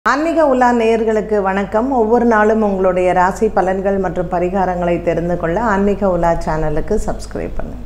ஆன்மீக உலா நேயர்களுக்கு வணக்கம் ஒவ்வொரு நாளும் உங்களுடைய ராசி பலன்கள் மற்றும் பரிகாரங்களை தெரிந்து கொள்ள ஆன்மீக உலா சேனலுக்கு சப்ஸ்கிரைப் பண்ணுங்க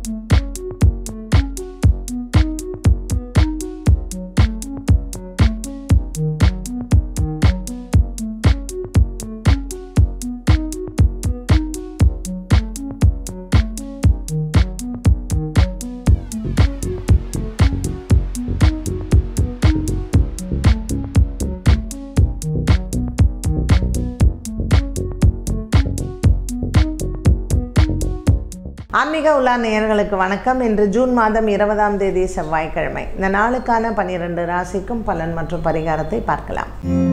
ஆன்மீக உலா நேயர்களுக்கு வணக்கம் இன்று ஜூன் மாதம் இருபதாம் தேதி செவ்வாய்க்கிழமை இந்த நாளுக்கான பனிரெண்டு ராசிக்கும் பலன் மற்றும் பரிகாரத்தை பார்க்கலாம்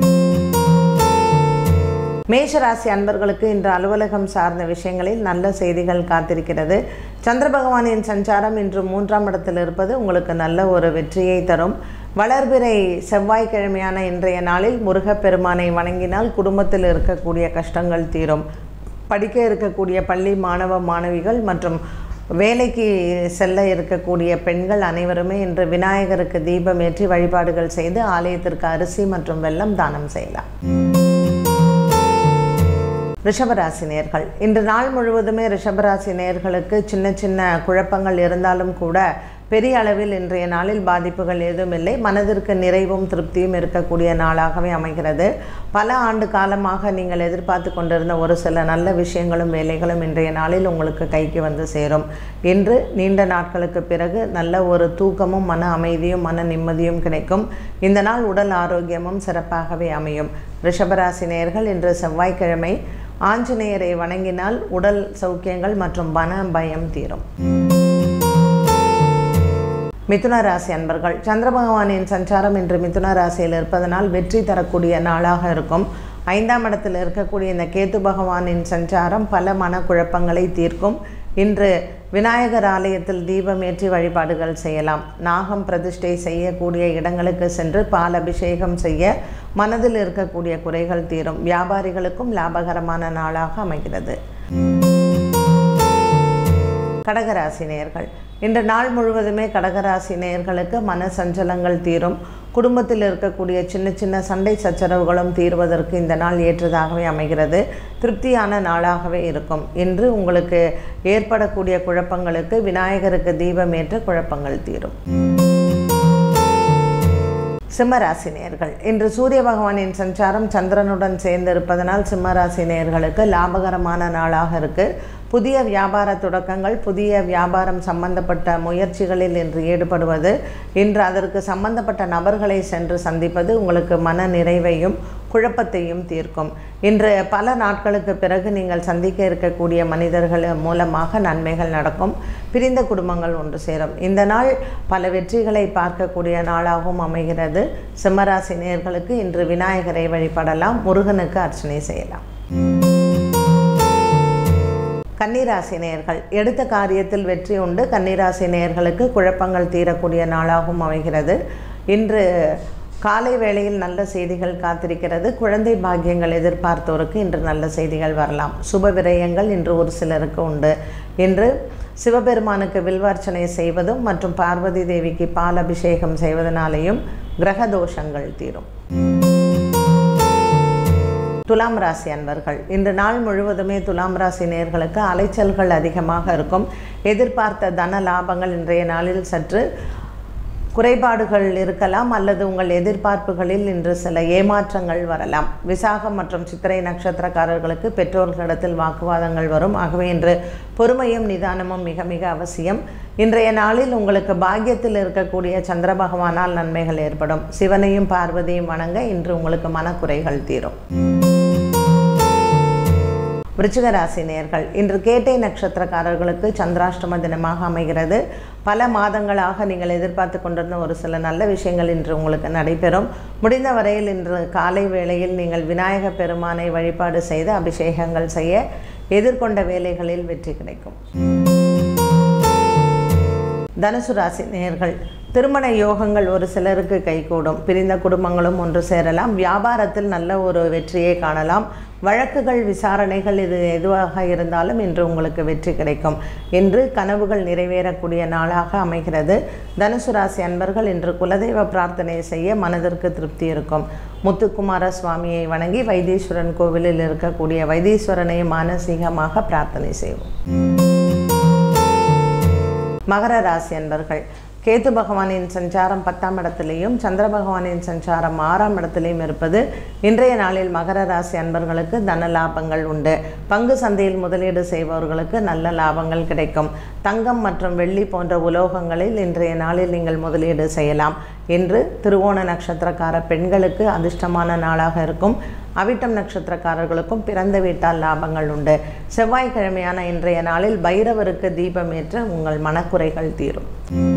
மேஷ ராசி அன்பர்களுக்கு இன்று அலுவலகம் சார்ந்த விஷயங்களில் நல்ல செய்திகள் காத்திருக்கிறது சந்திர பகவானின் சஞ்சாரம் இன்று மூன்றாம் இடத்தில் இருப்பது உங்களுக்கு நல்ல ஒரு வெற்றியை தரும் வளர்பிறை செவ்வாய்க்கிழமையான இன்றைய நாளில் முருகப்பெருமானை வணங்கினால் குடும்பத்தில் இருக்கக்கூடிய கஷ்டங்கள் தீரும் படிக்க இருக்கக்கூடிய பள்ளி மாணவ மாணவிகள் மற்றும் வேலைக்கு செல்ல இருக்கக்கூடிய பெண்கள் அனைவருமே இன்று விநாயகருக்கு தீபம் ஏற்றி வழிபாடுகள் செய்து ஆலயத்திற்கு அரிசி மற்றும் வெல்லம் தானம் செய்யலாம் ரிஷபராசி நேர்கள் இன்று நாள் முழுவதுமே ரிஷபராசி நேர்களுக்கு சின்ன சின்ன குழப்பங்கள் இருந்தாலும் கூட பெரிய அளவில் இன்றைய நாளில் பாதிப்புகள் ஏதும் இல்லை மனதிற்கு நிறைவும் திருப்தியும் இருக்கக்கூடிய நாளாகவே அமைகிறது பல ஆண்டு காலமாக நீங்கள் எதிர்பார்த்து கொண்டிருந்த ஒரு சில நல்ல விஷயங்களும் வேலைகளும் இன்றைய நாளில் உங்களுக்கு கைக்கு வந்து சேரும் இன்று நீண்ட நாட்களுக்கு பிறகு நல்ல ஒரு தூக்கமும் மன அமைதியும் மன நிம்மதியும் கிடைக்கும் இந்த நாள் உடல் ஆரோக்கியமும் சிறப்பாகவே அமையும் ரிஷபராசி நேயர்கள் இன்று செவ்வாய்க்கிழமை ஆஞ்சநேயரை வணங்கினால் உடல் சௌக்கியங்கள் மற்றும் மன பயம் தீரும் மிதுன ராசி அன்பர்கள் சந்திர பகவானின் சஞ்சாரம் இன்று மிதுன ராசியில் இருப்பதனால் வெற்றி தரக்கூடிய நாளாக இருக்கும் ஐந்தாம் இடத்தில் இருக்கக்கூடிய இந்த கேத்து பகவானின் சஞ்சாரம் பல மனக்குழப்பங்களை தீர்க்கும் இன்று விநாயகர் ஆலயத்தில் தீபம் ஏற்றி வழிபாடுகள் செய்யலாம் நாகம் பிரதிஷ்டை செய்யக்கூடிய இடங்களுக்கு சென்று பால் அபிஷேகம் செய்ய மனதில் இருக்கக்கூடிய குறைகள் தீரும் வியாபாரிகளுக்கும் லாபகரமான நாளாக அமைகிறது கடகராசி நேயர்கள் இன்று நாள் முழுவதுமே கடகராசி நேயர்களுக்கு மன சஞ்சலங்கள் தீரும் குடும்பத்தில் இருக்கக்கூடிய சின்ன சின்ன சண்டை சச்சரவுகளும் தீர்வதற்கு இந்த நாள் ஏற்றதாகவே அமைகிறது திருப்தியான நாளாகவே இருக்கும் இன்று உங்களுக்கு ஏற்படக்கூடிய குழப்பங்களுக்கு விநாயகருக்கு தீபம் ஏற்ற குழப்பங்கள் தீரும் சிம்மராசி நேயர்கள் இன்று சூரிய பகவானின் சஞ்சாரம் சந்திரனுடன் சேர்ந்து இருப்பதனால் சிம்மராசி நேயர்களுக்கு லாபகரமான நாளாக இருக்கு புதிய வியாபார தொடக்கங்கள் புதிய வியாபாரம் சம்பந்தப்பட்ட முயற்சிகளில் இன்று ஈடுபடுவது இன்று அதற்கு சம்பந்தப்பட்ட நபர்களை சென்று சந்திப்பது உங்களுக்கு மன நிறைவையும் குழப்பத்தையும் தீர்க்கும் இன்று பல நாட்களுக்கு பிறகு நீங்கள் சந்திக்க இருக்கக்கூடிய மனிதர்கள் மூலமாக நன்மைகள் நடக்கும் பிரிந்த குடும்பங்கள் ஒன்று சேரும் இந்த நாள் பல வெற்றிகளை பார்க்கக்கூடிய நாளாகவும் அமைகிறது சிம்மராசி நேர்களுக்கு இன்று விநாயகரை வழிபடலாம் முருகனுக்கு அர்ச்சனை செய்யலாம் கன்னிராசி நேயர்கள் எடுத்த காரியத்தில் வெற்றி உண்டு கன்னிராசி நேயர்களுக்கு குழப்பங்கள் தீரக்கூடிய நாளாகவும் அமைகிறது இன்று காலை வேளையில் நல்ல செய்திகள் காத்திருக்கிறது குழந்தை பாக்கியங்கள் எதிர்பார்த்தோருக்கு இன்று நல்ல செய்திகள் வரலாம் சுப விரயங்கள் இன்று ஒரு சிலருக்கு உண்டு இன்று சிவபெருமானுக்கு வில்வார்ச்சனை செய்வதும் மற்றும் பார்வதி தேவிக்கு பால் அபிஷேகம் செய்வதனாலேயும் கிரக தோஷங்கள் தீரும் துலாம் ராசி அன்பர்கள் இன்று நாள் முழுவதுமே துலாம் ராசி நேர்களுக்கு அலைச்சல்கள் அதிகமாக இருக்கும் எதிர்பார்த்த தன லாபங்கள் இன்றைய நாளில் சற்று குறைபாடுகள் இருக்கலாம் அல்லது உங்கள் எதிர்பார்ப்புகளில் இன்று சில ஏமாற்றங்கள் வரலாம் விசாகம் மற்றும் சித்திரை நட்சத்திரக்காரர்களுக்கு பெற்றோர்களிடத்தில் வாக்குவாதங்கள் வரும் ஆகவே இன்று பொறுமையும் நிதானமும் மிக மிக அவசியம் இன்றைய நாளில் உங்களுக்கு பாக்கியத்தில் இருக்கக்கூடிய சந்திர பகவானால் நன்மைகள் ஏற்படும் சிவனையும் பார்வதியும் வணங்க இன்று உங்களுக்கு மனக்குறைகள் தீரும் விருச்சிக ராசி நேர்கள் இன்று கேட்டை நட்சத்திரக்காரர்களுக்கு சந்திராஷ்டம தினமாக அமைகிறது பல மாதங்களாக நீங்கள் எதிர்பார்த்து கொண்டிருந்த ஒரு சில நல்ல விஷயங்கள் இன்று உங்களுக்கு நடைபெறும் முடிந்த வரையில் இன்று காலை வேளையில் நீங்கள் விநாயக பெருமானை வழிபாடு செய்து அபிஷேகங்கள் செய்ய எதிர்கொண்ட வேலைகளில் வெற்றி கிடைக்கும் தனுசு ராசி நேர்கள் திருமண யோகங்கள் ஒரு சிலருக்கு கைகூடும் பிரிந்த குடும்பங்களும் ஒன்று சேரலாம் வியாபாரத்தில் நல்ல ஒரு வெற்றியை காணலாம் வழக்குகள் விசாரணைகள் இது எதுவாக இருந்தாலும் இன்று உங்களுக்கு வெற்றி கிடைக்கும் இன்று கனவுகள் நிறைவேறக்கூடிய நாளாக அமைகிறது தனுசு ராசி அன்பர்கள் இன்று குலதெய்வ பிரார்த்தனை செய்ய மனதிற்கு திருப்தி இருக்கும் முத்துக்குமார சுவாமியை வணங்கி வைத்தீஸ்வரன் கோவிலில் இருக்கக்கூடிய வைத்தீஸ்வரனை மானசீகமாக பிரார்த்தனை செய்வோம் மகர ராசி அன்பர்கள் கேது பகவானின் சஞ்சாரம் பத்தாம் இடத்திலையும் சந்திர பகவானின் சஞ்சாரம் ஆறாம் இடத்திலையும் இருப்பது இன்றைய நாளில் மகர ராசி அன்பர்களுக்கு தன லாபங்கள் உண்டு பங்கு சந்தையில் முதலீடு செய்பவர்களுக்கு நல்ல லாபங்கள் கிடைக்கும் தங்கம் மற்றும் வெள்ளி போன்ற உலோகங்களில் இன்றைய நாளில் நீங்கள் முதலீடு செய்யலாம் இன்று திருவோண நட்சத்திரக்கார பெண்களுக்கு அதிர்ஷ்டமான நாளாக இருக்கும் அவிட்டம் நட்சத்திரக்காரர்களுக்கும் பிறந்த வீட்டால் லாபங்கள் உண்டு செவ்வாய்க்கிழமையான இன்றைய நாளில் பைரவருக்கு தீபம் ஏற்ற உங்கள் மனக்குறைகள் தீரும்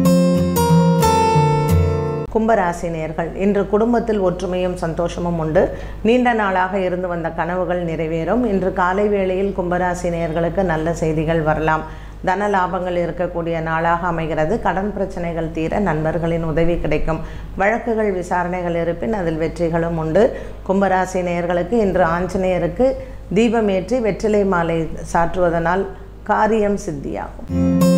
கும்பராசி நேர்கள் இன்று குடும்பத்தில் ஒற்றுமையும் சந்தோஷமும் உண்டு நீண்ட நாளாக இருந்து வந்த கனவுகள் நிறைவேறும் இன்று காலை வேளையில் கும்பராசி நேர்களுக்கு நல்ல செய்திகள் வரலாம் தன லாபங்கள் இருக்கக்கூடிய நாளாக அமைகிறது கடன் பிரச்சனைகள் தீர நண்பர்களின் உதவி கிடைக்கும் வழக்குகள் விசாரணைகள் இருப்பின் அதில் வெற்றிகளும் உண்டு கும்பராசி நேயர்களுக்கு இன்று ஆஞ்சநேயருக்கு தீபமேற்றி வெற்றிலை மாலை சாற்றுவதனால் காரியம் சித்தியாகும்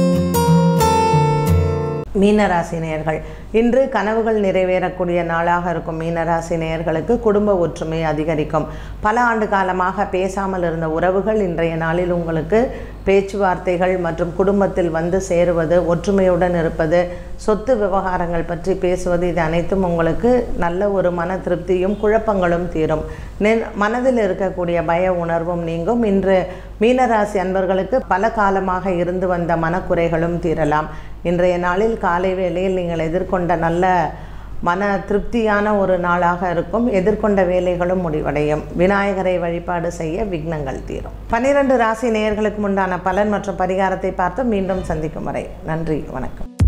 மீனராசி நேயர்கள் இன்று கனவுகள் நிறைவேறக்கூடிய நாளாக இருக்கும் மீனராசி நேயர்களுக்கு குடும்ப ஒற்றுமை அதிகரிக்கும் பல ஆண்டு காலமாக பேசாமல் இருந்த உறவுகள் இன்றைய நாளில் உங்களுக்கு பேச்சுவார்த்தைகள் மற்றும் குடும்பத்தில் வந்து சேருவது ஒற்றுமையுடன் இருப்பது சொத்து விவகாரங்கள் பற்றி பேசுவது இது அனைத்தும் உங்களுக்கு நல்ல ஒரு மன திருப்தியும் குழப்பங்களும் தீரும் நெ- மனதில் இருக்கக்கூடிய பய உணர்வும் நீங்கும் இன்று மீனராசி அன்பர்களுக்கு பல காலமாக இருந்து வந்த மனக்குறைகளும் தீரலாம் இன்றைய நாளில் காலை வேளையில் நீங்கள் எதிர்கொண்ட நல்ல மன திருப்தியான ஒரு நாளாக இருக்கும் எதிர்கொண்ட வேலைகளும் முடிவடையும் விநாயகரை வழிபாடு செய்ய விக்னங்கள் தீரும் பன்னிரண்டு ராசி நேயர்களுக்கு உண்டான பலன் மற்றும் பரிகாரத்தை பார்த்து மீண்டும் சந்திக்கும் வரை நன்றி வணக்கம்